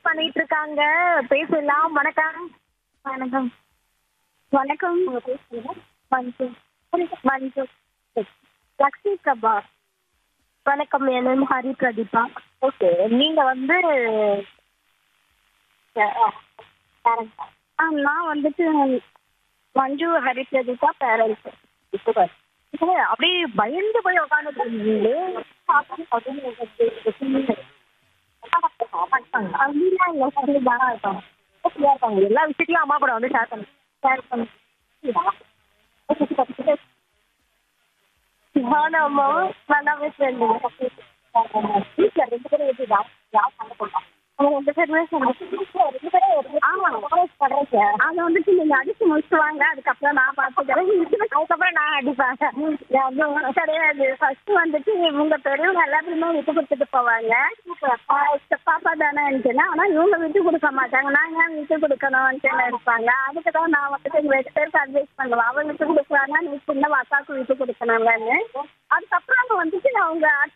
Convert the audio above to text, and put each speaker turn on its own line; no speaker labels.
பண்ணிட்டு இருக்காங்க பேசலாம் வணக்கம் வணக்கம் வணக்கம் உங்க பேர் சொல்லுங்க மஞ்சு மஞ்சு லக்ஷ்மி பிரபா வணக்கம் என் நேம் ஹரி பிரதீபா ஓகே நீங்க வந்து ஆ நான் வந்துட்டு மஞ்சு ஹரி பிரதீபா பேரண்ட்ஸ் அப்படியே பயந்து போய் உட்காந்துட்டு அப்படிலாம் இல்லை சரிதான் இருப்பாங்க ஓகேயா இருப்பாங்க எல்லா விஷயத்தையும் அம்மா கூட வந்து ஷேர் பண்ணு ஷேர் பண்ணு நானும் நல்லாவே ஃப்ரெண்டு வீட்டில் ரெண்டு பேரும் எப்படி யார் சண்டை போட்டோம் அவங்க ரெண்டு பேருமே ரெண்டு பேரும் ஆமா அதை வந்துட்டு நீங்க அடிச்சு முடிச்சுட்டு வாங்க அதுக்கப்புறம் நான் பார்த்துக்கிறேன் அதுக்கப்புறம் நான் அடிப்பேன் அது கிடையாது ஃபர்ஸ்ட் வந்துட்டு இவங்க பெரியவங்க எல்லாத்தையுமே விட்டு கொடுத்துட்டு போவாங்க ஆஹ் பாப்பா தானே இருந்துச்சுன்னா ஆனா இவங்க விட்டு கொடுக்க மாட்டாங்க நான் ஏன் விட்டு கொடுக்கணும்னு இருப்பாங்க அதுக்கு தான் நான் வந்துட்டு எங்க ரெண்டு பேருக்கு அட்வைஸ் பண்ணுவேன் அவன் விட்டு கொடுக்குறாங்க நீ சின்ன அக்காவுக்கு விட்டு கொடுக்கணுங்கன்னு அதுக்கப்புறம் அவங்க வந்துட்டு அவங்க